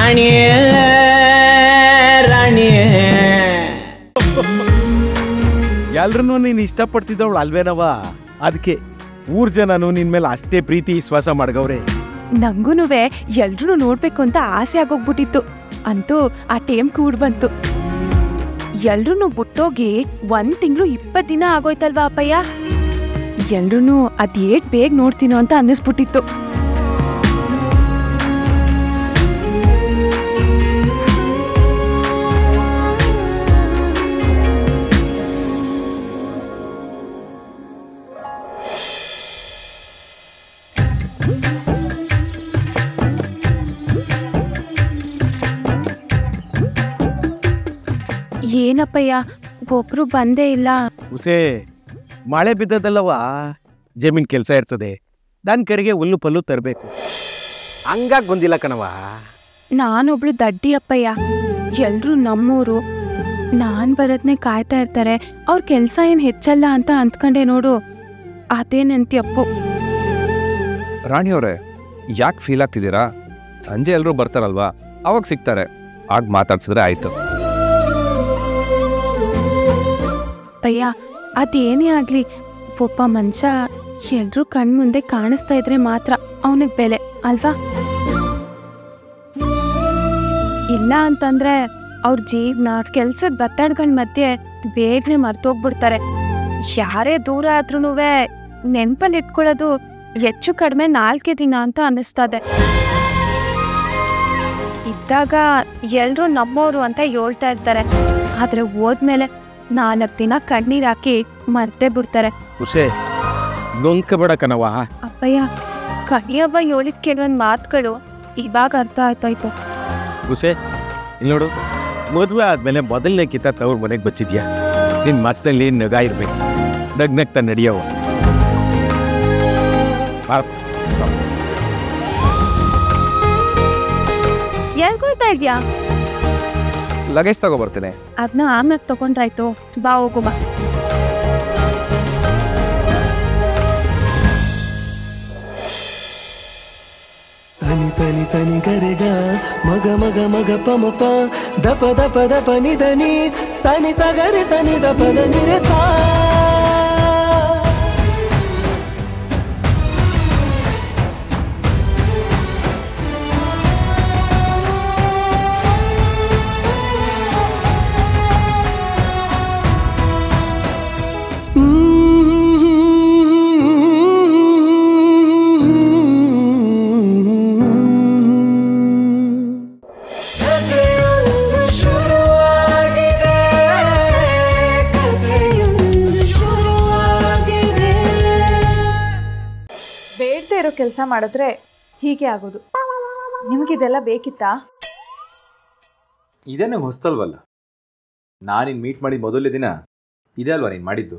ರಾಣಿ ರಾಣಿ ಎಲ್ರನ್ನೂ ನೀನು ಇಷ್ಟಪಡ್ತಿದ್ದವಳು ಅಲ್ವೇನವ ಅದಕ್ಕೆ ಊರ್ ಜನನು ನಿನ್ ಮೇಲೆ ಅಷ್ಟೇ ಪ್ರೀತಿ ವಿಶ್ವಾಸ ಮಾಡ್ಗವ್ರೆ ನಂಗೂನು ಎಲ್ರೂ ನೋಡ್ಬೇಕು ಅಂತ ಆಸೆ ಆಗೋಗ್ಬಿಟ್ಟಿತ್ತು ಅಂತೂ ಆ ಟೇಮ್ ಕೂಡ್ ಬಂತು ಎಲ್ರೂ ಬಿಟ್ಟೋಗಿ ಒಂದ್ ತಿಂಗಳು ಇಪ್ಪತ್ ದಿನ ಆಗೋಯ್ತಲ್ವಾ ಅಪ್ಪಯ್ಯ ಎಲ್ರೂ ಅದೇಟ್ ಬೇಗ ನೋಡ್ತೀನೋ ಅಂತ ಅನ್ನಿಸ್ಬಿಟ್ಟಿತ್ತು ಏನಪ್ಪಯ್ಯ ಒಬ್ರು ಬಂದೇ ಇಲ್ಲ ಉಸೇ ಮಳೆ ಬಿದ್ದದಲ್ಲವ ಜಮೀನ್ ಕೆಲಸ ಇರ್ತದೆ ದನ್ ಕರಿಗೆ ಹುಲ್ಲು ಪಲ್ಲು ತರಬೇಕು ಹಂಗಾಗಿ ಬಂದಿಲ್ಲ ಕಣವ ನಾನೊಬ್ಳು ದಡ್ಡಿ ಅಪ್ಪಯ್ಯ ಎಲ್ರೂ ನಮ್ಮೂರು ನಾನ್ ಬರೋದ್ನೇ ಕಾಯ್ತಾ ಇರ್ತಾರೆ ಅವ್ರ ಕೆಲ್ಸ ಏನ್ ಹೆಚ್ಚಲ್ಲ ಅಂತ ಅಂದ್ಕೊಂಡೆ ನೋಡು ಅದೇನಂತ್ಯಪ್ಪು ರಾಣಿಯವರೇ ಯಾಕೆ ಫೀಲ್ ಆಗ್ತಿದ್ದೀರಾ ಸಂಜೆ ಎಲ್ಲರೂ ಬರ್ತಾರಲ್ವಾ ಅವಾಗ ಸಿಗ್ತಾರೆ ಆಗ ಮಾತಾಡ್ಸಿದ್ರೆ ಆಯ್ತು ಅಪ್ಪಯ್ಯ ಅದೇನೇ ಆಗ್ಲಿ ಒಬ್ಬ ಮನುಷ್ಯ ಎಲ್ರೂ ಕಣ್ಮುಂದೆ ಕಾಣಿಸ್ತಾ ಇದ್ರೆ ಮಾತ್ರ ಅವನಿಗೆ ಬೆಲೆ ಅಲ್ವಾ ಇಲ್ಲ ಅಂತಂದ್ರೆ ಅವ್ರ ಜೀವನ ಕೆಲ್ಸದ ಒತ್ತಡಗಳ ಮಧ್ಯೆ ಬೇಗನೆ ಮರ್ತೋಗ್ಬಿಡ್ತಾರೆ ಯಾರೇ ದೂರ ಆದ್ರೂ ನೆನ್ಪಲ್ಲಿ ಇಟ್ಕೊಳ್ಳೋದು ಹೆಚ್ಚು ಕಡಿಮೆ ನಾಲ್ಕೇ ದಿನ ಅಂತ ಅನ್ನಿಸ್ತದೆ ಇದ್ದಾಗ ಎಲ್ರೂ ನಮ್ಮೋರು ಅಂತ ಹೇಳ್ತಾ ಇರ್ತಾರೆ ಆದ್ರೆ ಹೋದ್ಮೇಲೆ ನಾಲ್ಕು ದಿನ ಕಣ್ಣೀರ್ ಹಾಕಿ ಮರ್ತೇ ಬಿಡ್ತಾರೆ ಉಸೇ ನೊಂದ್ಕಬೇಡ ಕಣವ ಅಪ್ಪಯ್ಯ ಕಣಿಯವ್ವ ಹೇಳಿದ ಕೆಲವೊಂದು ಮಾತುಗಳು ಇವಾಗ ಅರ್ಥ ಆಯ್ತಾಯ್ತು ಉಸೆ ಇಲ್ಲಿ ನೋಡು ಮದುವೆ ಆದ್ಮೇಲೆ ಮೊದಲನೇ ಕಿತ್ತ ತವ್ರ ಮನೆಗೆ ಬಚ್ಚಿದ್ಯಾ ನಿನ್ ಮನಸ್ಸಲ್ಲಿ ನಗ ಇರ್ಬೇಕು ನಗ್ ನಗ್ತಾ ನಡಿಯವ ಎಲ್ಗೋಯ್ತಾ ಇದ್ಯಾ ಲಗೇಜ್ ತಗೊಬರ್ತೀನಿ ಅದನ್ನ ಆಮ್ಯಾಗ ತಗೊಂಡ್ರಾಯ್ತು ಬಾ ಹೋಗು ಬಾ ಸನಿ ಸನಿ ಸನಿ ಗರೆಗ ಮಗ ಮಗ ಮಗ ಪಮ ಪ ದಪ ದಪ ದಪ ನಿಧನಿ ಸನಿ ಸಗರೆ ಸನಿ ದಪ ದ ನಿರೆ ಸಾ ಕಥೆಯೊಂದು ಶುರುವಾಗಿದೆ ಕಥೆಯೊಂದು ಶುರುವಾಗಿದೆ ಬೇಡದೇ ಇರೋ ಕೆಲಸ ಮಾಡಿದ್ರೆ ಹೀಗೆ ಆಗೋದು ನಿಮಗಿದೆಲ್ಲ ಬೇಕಿತ್ತಾ ಇದೇನು ಹೊಸ್ತಲ್ವಲ್ಲ ನಾನಿನ್ ಮೀಟ್ ಮಾಡಿದ ಮೊದಲನೇ ದಿನ ಇದೇ ಅಲ್ವಾ ನೀನು ಮಾಡಿದ್ದು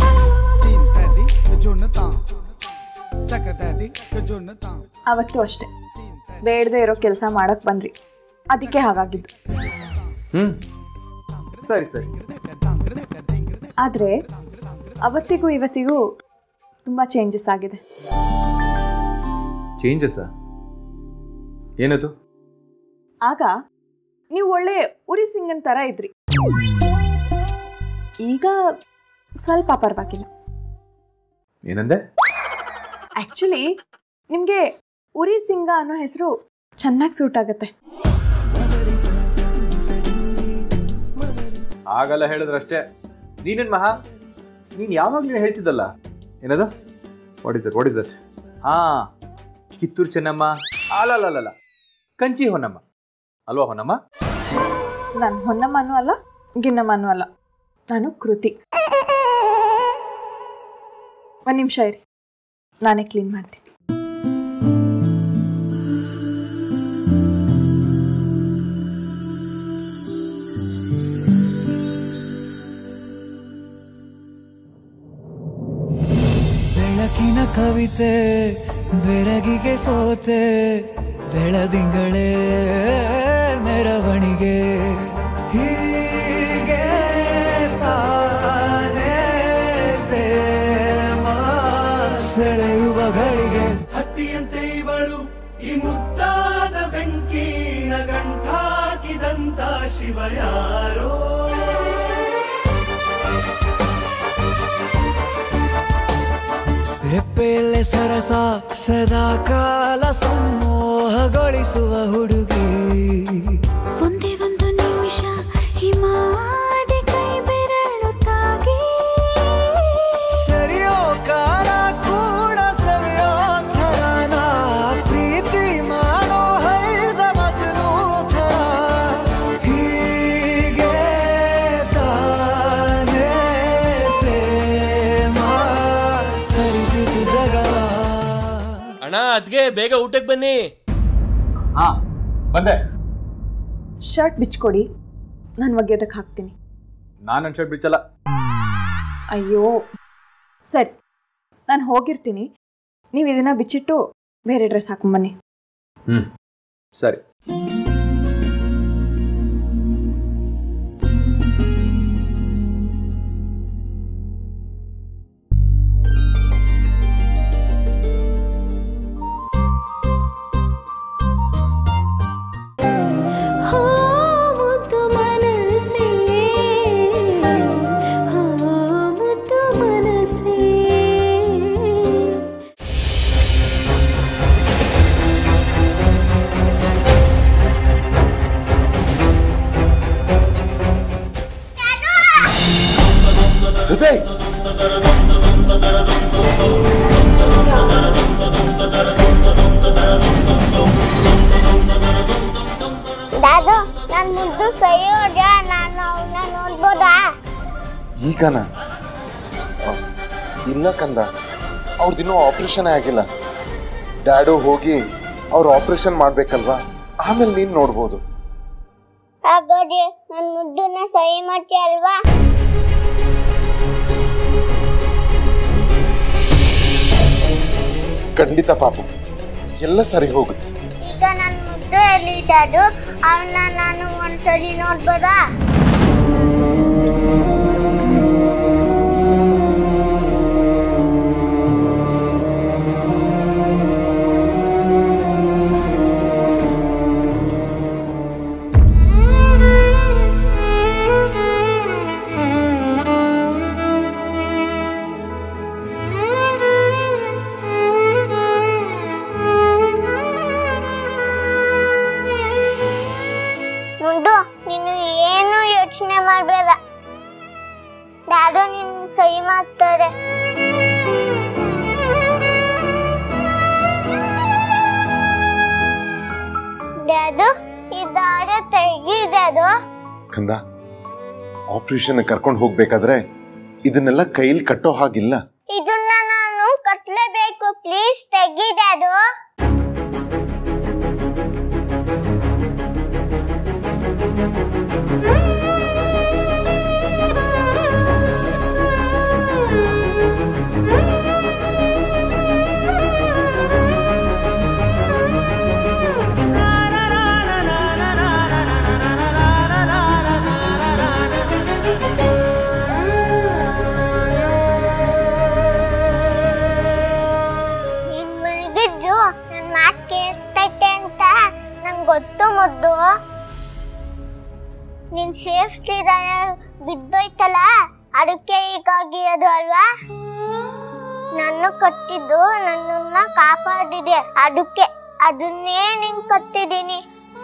ಅವತ್ತು ಅಷ್ಟೆ ಬೇಡದೇ ಇರೋ ಕೆಲಸ ಮಾಡಕ್ ಬಂದ್ರಿ ಅದಕ್ಕೆ ಹಾಗಾಗಿದ್ದು ಹ್ಞೂ ಸರಿ ಸರಿ ಆದರೆ ಅವತ್ತಿಗೂ ಇವತ್ತಿಗೂ ತುಂಬ ಚೇಂಜಸ್ ಆಗಿದೆ ಚೇಂಜಸ್ಸಾ ಏನದು ಆಗ ನೀವು ಒಳ್ಳೆ ಉರಿ ಸಿಂಗನ್ ಥರ ಇದ್ರಿ ಈಗ ಸ್ವಲ್ಪ ಪರವಾಗಿಲ್ಲ ಏನಂದೆ ಆ್ಯಕ್ಚುಲಿ ನಿಮಗೆ ಉರಿ ಸಿಂಗ ಅನ್ನೋ ಹೆಸರು ಚೆನ್ನಾಗಿ ಸೂಟ್ ಆಗುತ್ತೆ ಆಗಲ್ಲ ಹೇಳಿದ್ರಷ್ಟೇ ನೀನೇನ್ ಮಹಾ ನೀನು ಯಾವಾಗಲೂ ಹೇಳ್ತಿದ್ದಲ್ಲ ಏನದು what is it what is it ಹಾ ಕಿತ್ತೂರು ಚೆನ್ನಮ್ಮ ಅಲ್ಲಲ್ಲ ಕಂಚಿ ಹೊನ್ನಮ್ಮ ಅಲ್ವಾ ಹೊನ್ನಮ್ಮ ನಾನು ಹೊನ್ನಮ್ಮನೂ ಅಲ್ಲ ಗಿನ್ನಮ್ಮನೂ ಅಲ್ಲ ನಾನು ಕೃತಿ ಒಂದು ನಿಮಿಷ ಇರಿ ನಾನೇ ಕ್ಲೀನ್ ಮಾಡ್ತೀನಿ ಬೆಳಕಿನ ಕವಿತೆ ಬೆರಗಿಗೆ ಸೋತೆ ಬೆಳದಿಂಗಳೇ ಮೆರವಣಿಗೆ ಹೀಗೆ ತಾನೇ ಪ್ರೇಮ ಸೆಳೆಯುವ ಗಳಿಗೆ ಹತ್ತಿಯಂತೆ ಇವಳು ಈ ಮುದ್ದಾದ ಬೆಂಕಿನ ಗಂಟ ಅಂತ ಶಿವ ಯಾರೋ ರೆಪ್ಪೆಯಲ್ಲೇ ಸರಸ ಸದಾ ಕಾಲ ಸಂಮೋಹಗೊಳಿಸುವ ಹುಡುಗಿ ಒಂದೇ ಒಂದು ನಿಮಿಷ ಹಿಮಾದಿ ಕೈ ಬೆರಳು ತಾಗಿ ಸರಿಯೋ ಕಾಲ ಕೂಡ ಸವಿಯೋ ಥರನ ಪ್ರೀತಿ ಮಾಡೋ ಹೈದ ಮಜನು ಥರ ಹೀಗೆ ತಾನೇ ಪ್ರೇಮ ಸರಿಸಿತು ಜಗವ ಅಣ್ಣ ಅದ್ಗೆ ಬೇಗ ಊಟಕ್ಕೆ ಬನ್ನಿ ಹಾ ಬಂದೆ ಶರ್ಟ್ ಬಿಚ್ಕೊಡಿ ನಾನು ಒಗೆಯೋದಕ್ಕೆ ಹಾಕ್ತೀನಿ ನಾನು ನನ್ನ ಶರ್ಟ್ ಬಿಚ್ಚಲ್ಲ ಅಯ್ಯೋ ಸರಿ ನಾನು ಹೋಗಿರ್ತೀನಿ ನೀವು ಇದನ್ನ ಬಿಚ್ಚಿಟ್ಟು ಬೇರೆ ಡ್ರೆಸ್ ಹಾಕೊಂಬನ್ನಿ ಹ್ಞೂ ಸರಿ ಹೋ ಮುದ್ದು ಮನಸ್ಸೇ ಹೋ ಮುದ್ದು ಮನಸ್ಸೇ ಹೃದಯ್ ದಾದು ನನ್ನ ಮುದ್ದು ಸೈಯೋಡ ನಾನು ಅವನ್ನ ನೋಡ್ಬೋದಾ ಈಗನ ಇಲ್ಲ ಕಂದ ಅವ್ರದ್ದಿನ್ನೂ ಆಪರೇಷನ್ ಆಗಿಲ್ಲ ಡ್ಯಾಡು ಹೋಗಿ ಅವ್ರು ಆಪರೇಷನ್ ಮಾಡ್ಬೇಕಲ್ವಾ ಆಮೇಲೆ ನೀನ್ ನೋಡ್ಬೋದು ಹಾಗಾದ್ರೆ ನನ್ನ ಮುದ್ದನ್ನ ಸಹಿ ಮಾಡ್ತಿ ಅಲ್ವಾ ಖಂಡಿತ ಪಾಪು ಎಲ್ಲ ಸರಿ ಹೋಗುತ್ತೆ ಈಗ ನನ್ನ ಮುದ್ದು ಎಲ್ಲಿ ದಾದು ಅವನ್ನ ನಾನು ಒಂದ್ಸಲಿ ನೋಡ್ಬೋದಾ ಮುಂದು ನೀನು ಏನು ಯೋಚನೆ ಮಾಡಬೇಡ ದಾದು ನಿನ್ ಸಹಿ ಮಾಡ್ತಾರೆ ಡ್ಯಾಡು ಈ ದಾರ ತೆಗೀದದು ಕಂದ ಆಪರೇಷನ್ ಕರ್ಕೊಂಡು ಹೋಗ್ಬೇಕಾದ್ರೆ ಇದನ್ನೆಲ್ಲ ಕೈಲಿ ಕಟ್ಟೋ ಹಾಗಿಲ್ಲ ಇದನ್ನ ನಾನು ಕಟ್ಲೇಬೇಕು ಪ್ಲೀಸ್ ತೆಗೀದದು ನೀನ್ ಮಲಗಿದ್ದು ನನ್ ಮಾತ್ ಕೇಳಿಸ್ತೈತೆ ಅಂತ ನಂಗ್ ಗೊತ್ತು ಮುದ್ದು ನಿನ್ ಸೇಫ್ಟಿ ಬಿದ್ದೋಯ್ತಲ್ಲ ಅದಕ್ಕೆ ಹೀಗಾಗಿರೋದು ಅಲ್ವಾ ನನ್ನ ಕಟ್ಟಿದ್ದು ನನ್ನನ್ನ ಕಾಪಾಡಿದೆ ಅದಕ್ಕೆ ಅದನ್ನೇ ನಿಂಗ್ ಕಟ್ಟಿದೀನಿ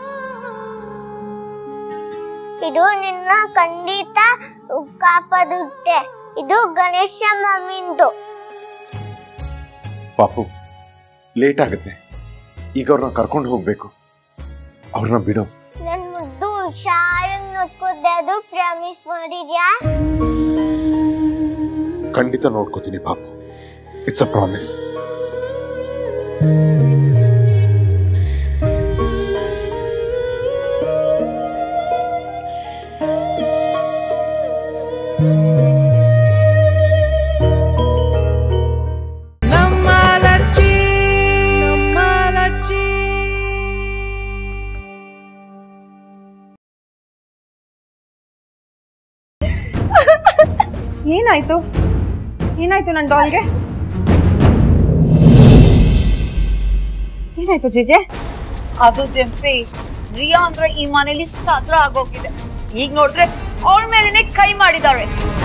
ಇದು ನಿನ್ನ ಖಂಡಿತ ಕಾಪಾಡುತ್ತೆ ಇದು ಗಣೇಶ ಮಮ್ಮಿಂದು ಪಾಪು ಲೇಟ್ ಆಗುತ್ತೆ ಈಗ ಅವ್ರನ್ನ ಕರ್ಕೊಂಡು ಹೋಗ್ಬೇಕು ಅವ್ರನ್ನ ಬಿಡು ನನ್ ಮುದ್ದು ಹುಷಾರಾಗಿ ನೋಡ್ಕೊದೆ ಅದು ಪ್ರಾಮಿಸ್ ಮಾಡಿದ್ಯಾ ಖಂಡಿತ ನೋಡ್ಕೋತೀನಿ ಪಾಪು ಇಟ್ಸ್ ಅ ಪ್ರಾಮಿಸ್ ನಮ್ಮ ಲಚ್ಚಿ ನಮ್ಮ ಲಚ್ಚಿ ಏನಾಯ್ತು ಏನಾಯ್ತು ನನ್ನ ಡಾಲ್ಗೆ ಏನಾಯ್ತು ಜೇಜೆ ಅದು ಜೆಂಪಿ ರಿಯಾ ಅಂದ್ರೆ ಈ ಮನೇಲಿ ಸತ್ರ ಆಗೋಗಿದೆ ಈಗ ನೋಡಿದ್ರೆ ಅವಳ ಮೇಲೆನೆ ಕೈ ಮಾಡಿದಾಳೆ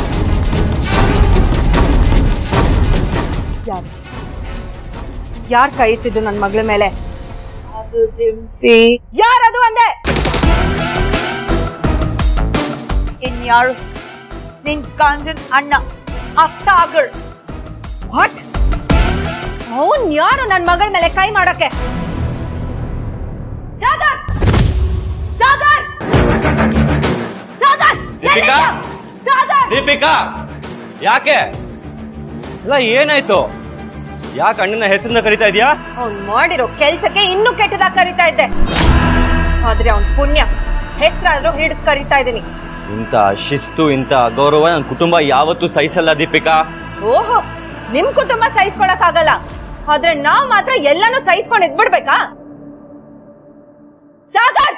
ಯಾರು ಯಾರ್ ಕೈ ಎತ್ತಿದ್ದು ನನ್ನ ಮಗಳ ಮೇಲೆ ಅದು ಜಿಂಪಿ ಯಾರದು ಅಂದೆ ಇನ್ಯಾರು ನಿನ್ ಕಾಂಜನ್ ಅಣ್ಣ ಆ ಸಾಗರ್ ವಾಟ್ ಅವನ್ ಯಾರು ನನ್ನ ಮಗಳ ಮೇಲೆ ಕೈ ಮಾಡಕ್ಕೆ ಸಾಗರ್ ಸಾಗರ್ ಸಾಗರ್ ದೀಪಿಕಾ? ಸಾಗರ್ ದೀಪಿಕಾ ಯಾಕೆ ಅಲ್ಲ ಏನಾಯ್ತು ಯಾಕೆ ಅಣ್ಣನ ಹೆಸರನ್ನ ಕರಿತಾ ಇದೀಯಾ ಅವ್ನ್ ಮಾಡಿರೋ ಕೆಲ್ಸಕ್ಕೆ ಇನ್ನೂ ಕೆಟ್ಟದಾಗ ಕರಿತಾ ಇದ್ದೆ ಆದ್ರೆ ಅವ್ನ್ ಪುಣ್ಯ ಹೆಸರಾದ್ರೂ ಹಿಡಿದು ಕರಿತಾ ಇದೀನಿ ಇಂಥ ಶಿಸ್ತು ಇಂಥ ಗೌರವ ನನ್ನ ಕುಟುಂಬ ಯಾವತ್ತೂ ಸಹಿಸಲ್ಲ ದೀಪಿಕಾ ಓಹೋ ನಿಮ್ ಕುಟುಂಬ ಸಹಿಸ್ಕೊಳಕ್ ಆಗಲ್ಲ ಆದ್ರೆ ನಾವ್ ಮಾತ್ರ ಎಲ್ಲಾನು ಸಹಿಸ್ಕೊಂಡ್ ಇದ್ಬಿಡ್ಬೇಕಾ ಸಾಗರ್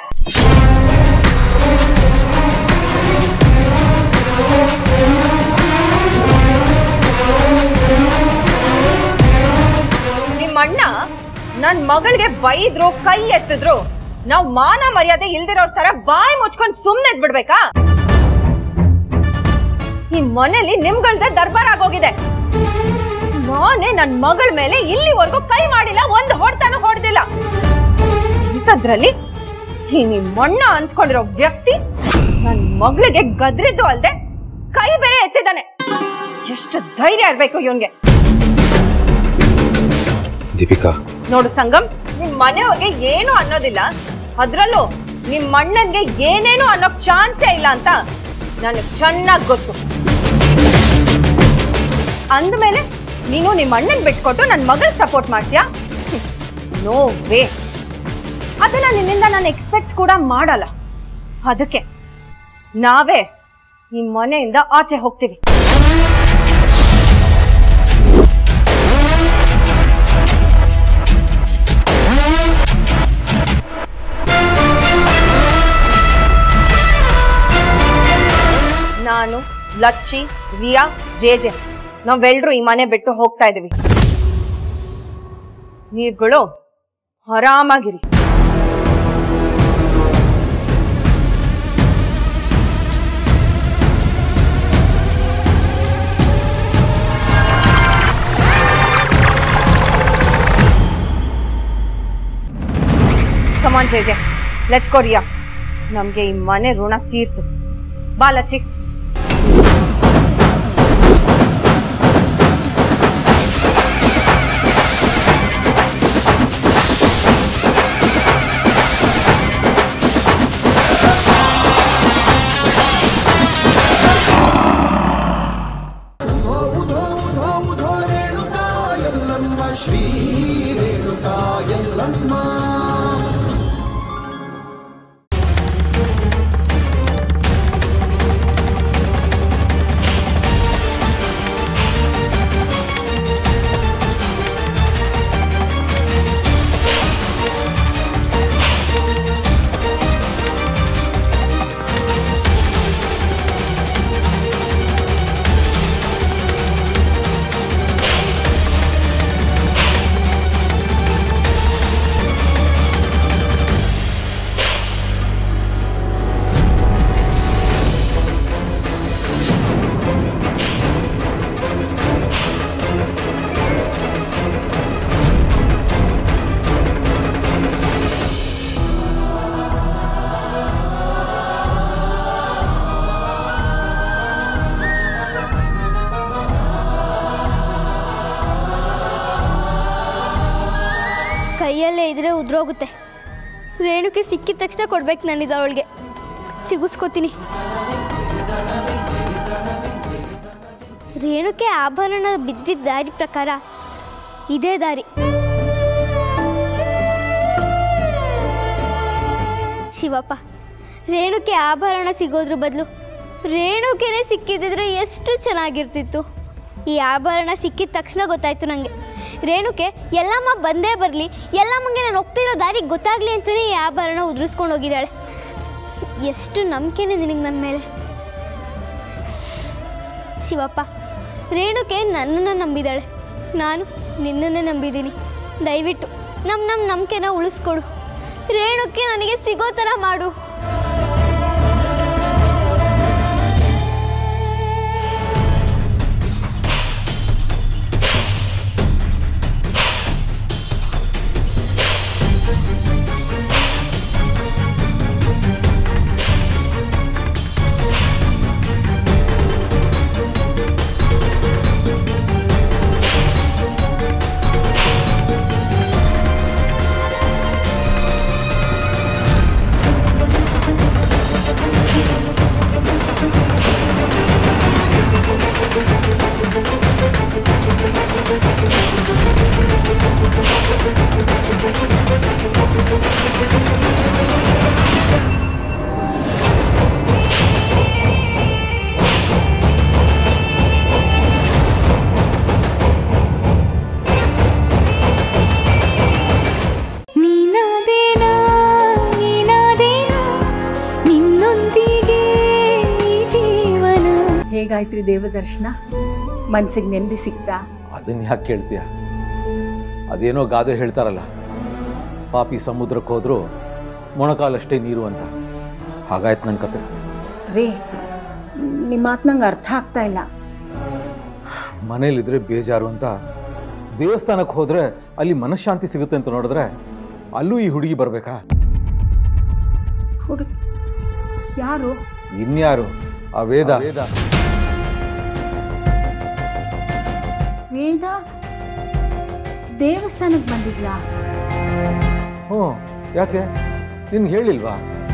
ನಿಮ್ಮ ಅಣ್ಣ ನನ್ ಮಗಳಿಗೆ ಬೈದ್ರು ಕೈ ಎತ್ತಿದ್ರು ನಾವ್ ಮಾನ ಮರ್ಯಾದೆ ಇಲ್ದಿರೋರ್ ತರ ಬಾಯಿ ಮುಚ್ಕೊಂಡ್ ಸುಮ್ನೆ ಇದ್ಬಿಡ್ಬೇಕಾ ಈ ಮನೇಲಿ ನಿಮ್ಗಳ್ದೆ ದರ್ಬಾರ್ ಆಗೋಗಿದೆ ನಾನೇ ನನ್ ಮಗಳ ಮೇಲೆ ಇಲ್ಲಿವರೆಗೂ ಕೈ ಮಾಡಿಲ್ಲ ಒಂದು ಹೊಡ್ತಾನು ಹೊಡೆದಿಲ್ಲ ಇಂಥದ್ರಲ್ಲಿ ಈ ನಿಮ್ಮಣ್ಣ ಅನ್ಸ್ಕೊಂಡಿರೋ ವ್ಯಕ್ತಿ ನನ್ ಮಗಳಿಗೆ ಗದ್ರಿದ್ದು ಅಲ್ದೆ ಕೈ ಬೇರೆ ಎತ್ತಿದ್ದಾನೆ ಎಷ್ಟು ಧೈರ್ಯ ಇರ್ಬೇಕು ಇವನ್ಗೆ ದೀಪಿಕಾ ನೋಡು ಸಂಗಮ್ ನಿಮ್ ಮನೆಯವ್ರಿಗೆ ಏನು ಅನ್ನೋದಿಲ್ಲ ಅದ್ರಲ್ಲೂ ನಿಮ್ ಅಣ್ಣನ್ಗೆ ಏನೇನು ಅನ್ನೋ ಚಾನ್ಸೇ ಇಲ್ಲ ಅಂತ ನನಗ್ ಚೆನ್ನಾಗ್ ಗೊತ್ತು ಅಂದ್ಮೇಲೆ ನೀನು ನಿಮ್ಮ ಅಣ್ಣನ್ ಬಿಟ್ಕೊಟ್ಟು ನನ್ನ ಮಗಳ್ ಸಪೋರ್ಟ್ ಮಾಡ್ತೀಯಾ ನೋ ವೇ ಅದನ್ನ ನಿನ್ನಿಂದ ನಾನು ಎಕ್ಸ್ಪೆಕ್ಟ್ ಕೂಡ ಮಾಡಲ್ಲ ಅದಕ್ಕೆ ನಾವೇ ಈ ಮನೆಯಿಂದ ಆಚೆ ಹೋಗ್ತೀವಿ ನಾನು ಲಚ್ಚಿ ರಿಯಾ ಜೆ ಜೆ ನಾವೆಲ್ರೂ ಈ ಮನೆ ಬಿಟ್ಟು ಹೋಗ್ತಾ ಇದೀವಿ ನೀವುಗಳು ಆರಾಮಾಗಿರಿ come on J J let's go Riya ನಮ್ಗೆ ಈ ಮನೆ ಋಣ ತೀರ್ತು ಬಾ ಲಚ್ಚಿ ಶ್ರೀ ರೇಣುಕಾ ಎಲ್ಲಮ್ಮ ಕೈಯಲ್ಲೇ ಇದ್ರೆ ಉದ್ರೋಗುತ್ತೆ ರೇಣುಕೆ ಸಿಕ್ಕಿದ ತಕ್ಷಣ ಕೊಡ್ಬೇಕು ನಾನಿದ್ದು ಅವಳಿಗೆ ಸಿಗಿಸ್ಕೋತೀನಿ ರೇಣುಕೆ ಆಭರಣ ಬಿದ್ದಿದ್ದ ದಾರಿ ಪ್ರಕಾರ ಇದೇ ದಾರಿ ಶಿವಪ್ಪ ರೇಣುಕೆ ಆಭರಣ ಸಿಗೋದ್ರ ಬದಲು ರೇಣುಕೆನೇ ಸಿಕ್ಕಿದ್ದಿದ್ರೆ ಎಷ್ಟು ಚೆನ್ನಾಗಿರ್ತಿತ್ತು ಈ ಆಭರಣ ಸಿಕ್ಕಿದ ತಕ್ಷಣ ಗೊತ್ತಾಯ್ತು ನನಗೆ ರೇಣುಕೆ ಎಲ್ಲಮ್ಮ ಬಂದೇ ಬರಲಿ ಎಲ್ಲಮ್ಮಂಗೆ ನಾನು ಹೋಗ್ತಿರೋ ದಾರಿ ಗೊತ್ತಾಗಲಿ ಅಂತಲೇ ಈ ಆಭರಣ ಉದುರಿಸ್ಕೊಂಡು ಹೋಗಿದ್ದಾಳೆ ಎಷ್ಟು ನಂಬಿಕೆನೆ ನಿನಗೆ ನನ್ನ ಮೇಲೆ ಶಿವಪ್ಪ ರೇಣುಕೆ ನನ್ನನ್ನು ನಂಬಿದ್ದಾಳೆ ನಾನು ನಿನ್ನನ್ನೇ ನಂಬಿದ್ದೀನಿ ದಯವಿಟ್ಟು ನಮ್ಮ ನಮ್ಮ ನಂಬಿಕೆನ ಉಳಿಸ್ಕೊಡು ರೇಣುಕೆ ನನಗೆ ಸಿಗೋ ಥರ ಮಾಡು ನೀನಾದೇನಾ ನೀನಾದೇನಾ ನಿನ್ನೊಂದಿಗೆ ಈ ಜೀವನ ಹೇಗಾಯ್ತ್ರಿ ದೇವದರ್ಶನ ಮನ್ಸಿಗೆ ನೆಮ್ಮದಿ ಸಿಕ್ತಾ ಅದನ್ನ ಯಾಕೆ ಕೇಳ್ತೀಯ ಅದೇನೋ ಗಾದೆ ಹೇಳ್ತಾರಲ್ಲ ಪಾಪಿ ಸಮುದ್ರಕ್ಕೆ ಹೋದ್ರು ಮೊಣಕಾಲಷ್ಟೇ ನೀರು ಅಂತ ಹಾಗಾಯ್ತು ನನ್ನ ಕತೆ ರೀ ನಿಮ್ಮ ಮಾತು ನಂಗೆ ಅರ್ಥ ಆಗ್ತಾ ಇಲ್ಲ ಮನೇಲಿದ್ರೆ ಬೇಜಾರು ಅಂತ ದೇವಸ್ಥಾನಕ್ಕೆ ಹೋದ್ರೆ ಅಲ್ಲಿ ಮನಃಶಾಂತಿ ಸಿಗುತ್ತೆ ಅಂತ ನೋಡಿದ್ರೆ ಅಲ್ಲೂ ಈ ಹುಡುಗಿ ಬರ್ಬೇಕಾ ಹುಡುಗ ಯಾರು ಇನ್ಯಾರು ಆ ವೇದ ವೇದ ವೇದ ದೇವಸ್ಥಾನಕ್ಕೆ ಬಂದಿದ್ಲಾ ಹ್ಞೂ ಯಾಕೆ ನಿನ್ಗೆ ಹೇಳಿಲ್ವಾ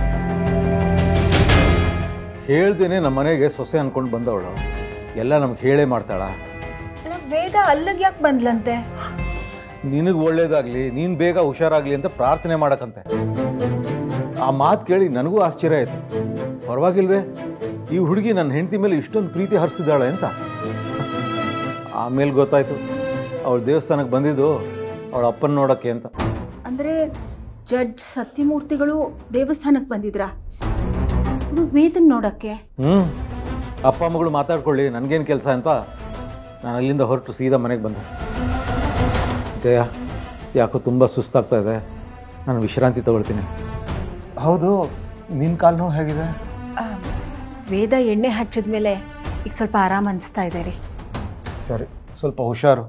ಹೇಳ್ದೇನೆ ನಮ್ಮ ಮನೆಗೆ ಸೊಸೆ ಅನ್ಕೊಂಡು ಬಂದವಳು ಎಲ್ಲ ನಮ್ಗೆ ಹೇಳೇ ಮಾಡ್ತಾಳ ಅಲ್ಲ ವೇದ ಅಲ್ಲಿಗೆ ಯಾಕೆ ಬಂದ್ಲಂತೆ ನಿನಗೆ ಒಳ್ಳೇದಾಗ್ಲಿ ನೀನು ಬೇಗ ಹುಷಾರಾಗ್ಲಿ ಅಂತ ಪ್ರಾರ್ಥನೆ ಮಾಡಕ್ಕಂತೆ ಆ ಮಾತು ಕೇಳಿ ನನಗೂ ಆಶ್ಚರ್ಯ ಆಯ್ತು ಪರವಾಗಿಲ್ವೇ ಈ ಹುಡುಗಿ ನನ್ನ ಹೆಂಡತಿ ಮೇಲೆ ಇಷ್ಟೊಂದು ಪ್ರೀತಿ ಹರಿಸಿದ್ದಾಳೆ ಅಂತ ಆಮೇಲೆ ಗೊತ್ತಾಯ್ತು ಅವಳು ದೇವಸ್ಥಾನಕ್ಕೆ ಬಂದಿದ್ದು ಅವಳ ಅಪ್ಪನ ನೋಡೋಕ್ಕೆ ಅಂತ ಅಂದ್ರೆ ಜಡ್ಜ್ ಸತ್ಯಮೂರ್ತಿಗಳು ದೇವಸ್ಥಾನಕ್ಕೆ ಬಂದಿದ್ರಾ ಅದು ವೇದನ್ ನೋಡಕ್ಕೆ ಹ್ಞೂ ಅಪ್ಪ ಮಗಳು ಮಾತಾಡ್ಕೊಳ್ಳಿ ನನಗೇನು ಕೆಲಸ ಅಂತ ನಾನು ಅಲ್ಲಿಂದ ಹೊರಟು ಸೀದಾ ಮನೆಗೆ ಬಂದೆ ಜಯ ಯಾಕೋ ತುಂಬ ಸುಸ್ತಾಗ್ತಾ ಇದೆ ನಾನು ವಿಶ್ರಾಂತಿ ತಗೊಳ್ತೀನಿ ಹೌದು ನಿನ್ನ ಕಾಲು ನೋವು ಹೇಗಿದೆ ಆ, ವೇದ ಎಣ್ಣೆ ಹಚ್ಚಿದ ಮೇಲೆ ಈಗ ಸ್ವಲ್ಪ ಆರಾಮ ಅನಿಸ್ತಾ ಇದೆ ರೀ ಸರಿ ಸ್ವಲ್ಪ ಹುಷಾರು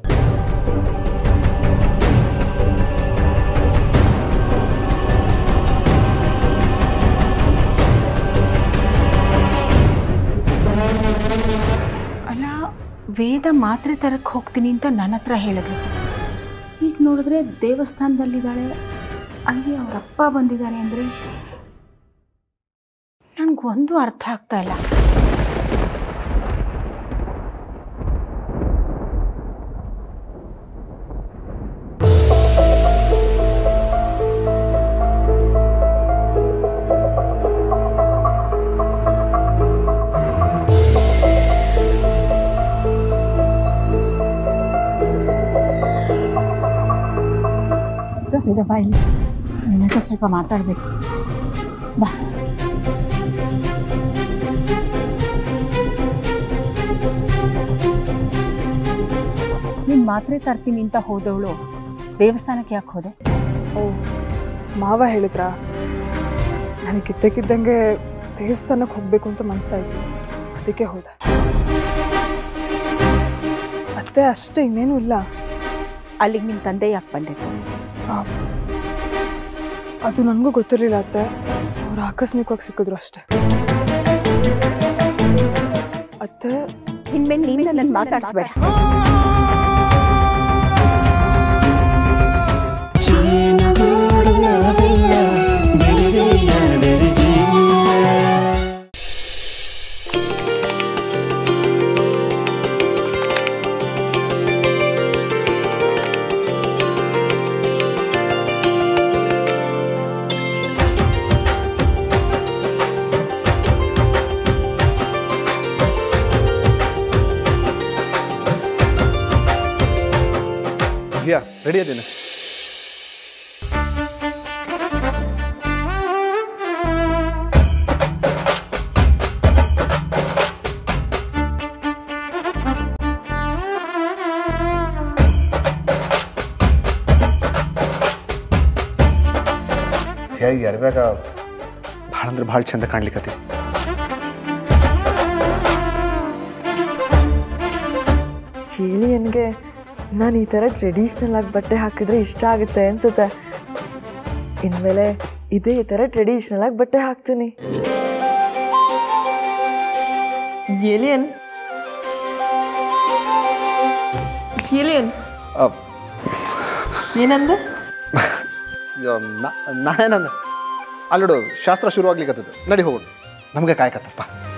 ಅಲ್ಲ ವೇದ ಮಾತ್ರೆ ತರಕ್ಕೆ ಹೋಗ್ತೀನಿ ಅಂತ ನನ್ನ ಹತ್ರ ಹೇಳಿದ್ಲು ಈಗ ನೋಡಿದ್ರೆ ದೇವಸ್ಥಾನದಲ್ಲಿದ್ದಾಳೆ ಅಲ್ಲಿ ಅವ್ರ ಅಪ್ಪ ಬಂದಿದ್ದಾರೆ ಅಂದರೆ ನನಗೊಂದು ಅರ್ಥ ಆಗ್ತಾ ಇಲ್ಲ ವೇದ ಬಾ ಇಲ್ಲಿ ನಿನ್ನ ಹತ್ರ ಸ್ವಲ್ಪ ಮಾತಾಡಬೇಕು ಬಾ ನೀನು ಮಾತ್ರೆ ತರ್ತೀನಿ ಅಂತ ಹೋದವಳು ದೇವಸ್ಥಾನಕ್ಕೆ ಯಾಕೆ ಹೋದೆ ಓ ಮಾವ ಹೇಳಿದ್ರಾ ನನಗೆ ಇದ್ದಕ್ಕಿದ್ದಂಗೆ ದೇವಸ್ಥಾನಕ್ಕೆ ಹೋಗಬೇಕು ಅಂತ ಮನಸ್ಸಾಯ್ತು ಅದಕ್ಕೆ ಹೋದೆ ಅತ್ತೆ ಅಷ್ಟೇ ಇನ್ನೇನು ಇಲ್ಲ ಅಲ್ಲಿಗೆ ನಿಮ್ಮ ತಂದೆ ಯಾಕೆ ಬಂದಿದ್ದು ಆ, ಅದು ನನಗೂ ಗೊತ್ತಿರಲಿಲ್ಲ ಅತ್ತೆ ಅವ್ರು ಆಕಸ್ಮಿಕವಾಗಿ ಸಿಕ್ಕಿದ್ರು ಅಷ್ಟೇ ಅತ್ತೆ ಇನ್ಮೇಲೆ ನೀನು ನನ್ನ ಮಾತಾಡಿಸ್ಬೇಡ ಜೀವನಗೂಡು ನಾವೆಲ್ಲ ಬೇರೆಯಾದರೆ ಜೀವ ಯಾ ರೆಡಿ ಅದೇನೆ ಈ ಅರಿವ್ಯಾಗ ಭಾಳ ಅಂದ್ರೆ ಭಾಳ ಚಂದ ಕಾಣ್ಲಿಕ್ಕತ್ತಿ ಏಲಿಯನ್ಗೆ ನಾನು ಈ ಥರ ಟ್ರೆಡಿಷ್ನಲ್ ಆಗಿ ಬಟ್ಟೆ ಹಾಕಿದ್ರೆ ಇಷ್ಟ ಆಗುತ್ತೆ ಅನ್ಸುತ್ತೆ ಇನ್ಮೇಲೆ ಇದೇ ಥರ ಟ್ರೆಡಿಷ್ನಲ್ ಆಗಿ ಬಟ್ಟೆ ಹಾಕ್ತೀನಿ ಏಲಿಯನ್ ಏಲಿಯನ್ ಏನಂದೆ ನಾನೇನಂದ ಅಲ್ಲಡು ಶಾಸ್ತ್ರ ಶುರು ಆಗ್ಲಿಕ್ಕತ್ತದ ನಡಿ ಹೋಗೋಣ ನಮಗೆ ಕಾಯ್ಕತ್ತಪ್ಪ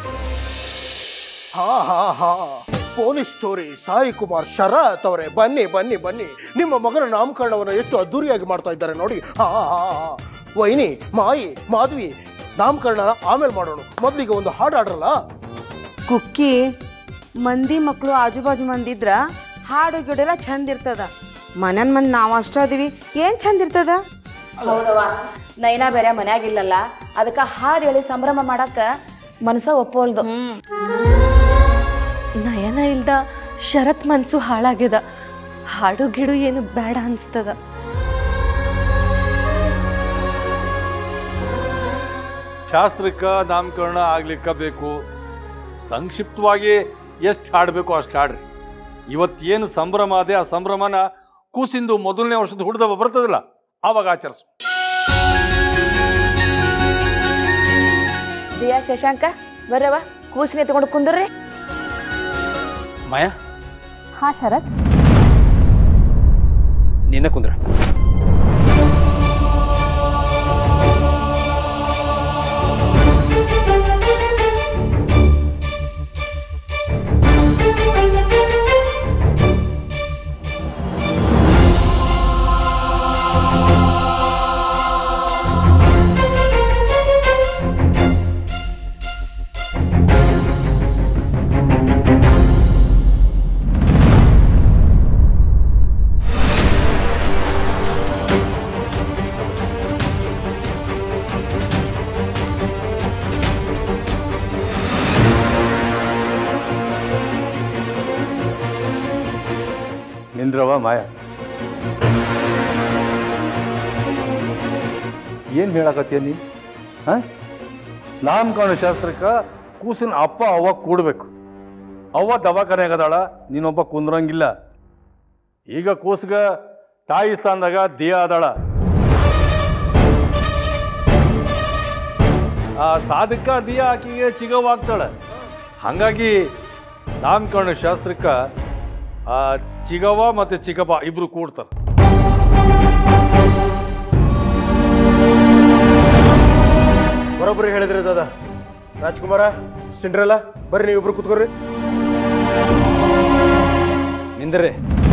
ಹಾ ಹಾ ಹಾ ಪೊಲೀಸ್ ಸ್ಟೋರಿ ಸಾಯಿ ಕುಮಾರ್ ಶರತ್ ಅವರೇ ಬನ್ನಿ ಬನ್ನಿ ಬನ್ನಿ ನಿಮ್ಮ ಮಗನ ನಾಮಕರಣವನ್ನು ಎಷ್ಟು ಅದ್ದೂರಿಯಾಗಿ ಮಾಡ್ತಾ ಇದ್ದಾರೆ ನೋಡಿ ಹಾ ಹಾ ಹಾ ಹಾ. ವೈನಿ ಮಾಯಿ ಮಾಧವಿ ನಾಮಕರಣ ಆಮೇಲೆ ಮಾಡೋಣ ಮೊದಲಿಗೆ ಒಂದು ಹಾಡು ಆಡ್ರಲ್ಲ ಕುಕ್ಕಿ ಮಂದಿ ಮಕ್ಕಳು ಆಜು ಬಾಜು ಮಂದಿ ಇದ್ರ ಹಾಡು ಗಿಡೆಲ್ಲ ಚಂದ ಇರ್ತದ ಮನನ್ ಮಂದಿ ನಾವು ಅಷ್ಟ ಅದೀವಿ ಏನ್ ಚಂದ ಇರ್ತದ ಹೌದವ್ವ ನೈನ ಬೇರೆ ಮನ್ಯಾಗಿಲ್ಲಲ್ಲ ಅದಕ್ಕೆ ಹಾಡು ಹೇಳಿ ಸಂಭ್ರಮ ಮಾಡಕ್ಕ ಮನಸ ಒಪ್ಪೋಲ್ದು ನಯನ ಇಲ್ದ ಶರತ್ ಮನ್ಸು ಹಾಳಾಗ್ಯದ ಹಾಡು ಗಿಡು ಏನು ಬೇಡ ಅನ್ಸ್ತದ ಶಾಸ್ತ್ರಕ್ಕೆ ನಾಮಕರಣ ಆಗ್ಲಿಕ್ಕ ಬೇಕು ಸಂಕ್ಷಿಪ್ತವಾಗಿ ಎಷ್ಟು ಹಾಡಬೇಕು ಅಷ್ಟು ಹಾಡ್ರಿ ಇವತ್ತೇನು ಸಂಭ್ರಮ ಅದೇ ಆ ಸಂಭ್ರಮನ ಕೂಸಿಂದು ಮೊದಲನೇ ವರ್ಷದ ಹುಡ್ದವ ಬರ್ತದಲ್ಲ ಆವಾಗ ಆಚರಿಸು ದಿಯಾ ಶಶಾಂಕ ಬರ್ರವ ಕೂಸಿನ ಎತ್ಕೊಂಡು ಕುಂದ್ರಿ ಮಾಯಾ ಹಾ ಶರತ್ ನಿನ್ನ ಕುಂದ್ರ ನಿಂದ್ರವ ಮಾಯ ಏನು ಹೇಳಕತ್ತೀಯ ನೀ ಹಾಂ ನಾಮಕರಣ ಶಾಸ್ತ್ರಕ್ಕೆ ಕೂಸಿನ ಅಪ್ಪ ಅವ್ವ ಕೂಡ್ಬೇಕು ಅವ್ವ ದವಾಖಾನೆ ಆಗದಾಳ ನೀನೊಬ್ಬ ಕುಂದ್ರಂಗಿಲ್ಲ ಈಗ ಕೂಸ್ಗ ತಾಯಿ ಸ್ಥಾನದಾಗ ದೇಹ ಅದಾಳ ಆ ಸಾಧಕ ದಿಯ ಆಕಿಗೆ ಚಿಗವಾಗ್ತಾಳೆ ಹಾಗಾಗಿ ನಾಮಕರಣ ಶಾಸ್ತ್ರಕ್ಕೆ ಆ ಚಿಗವ ಮತ್ತು ಚಿಗಪ್ಪ ಇಬ್ರು ಕೂಡ್ತಾರೆ ಬರೋಬ್ಬರಿ ಹೇಳಿದ್ರಿ ದಾದ ರಾಜ್ಕುಮಾರ ಸಿಂಡ್ರೆಲ್ಲ ಬರ್ರಿ ನೀವು ಇಬ್ರು ಕುತ್ಕೋರಿ ನಿಂದ್ರಿ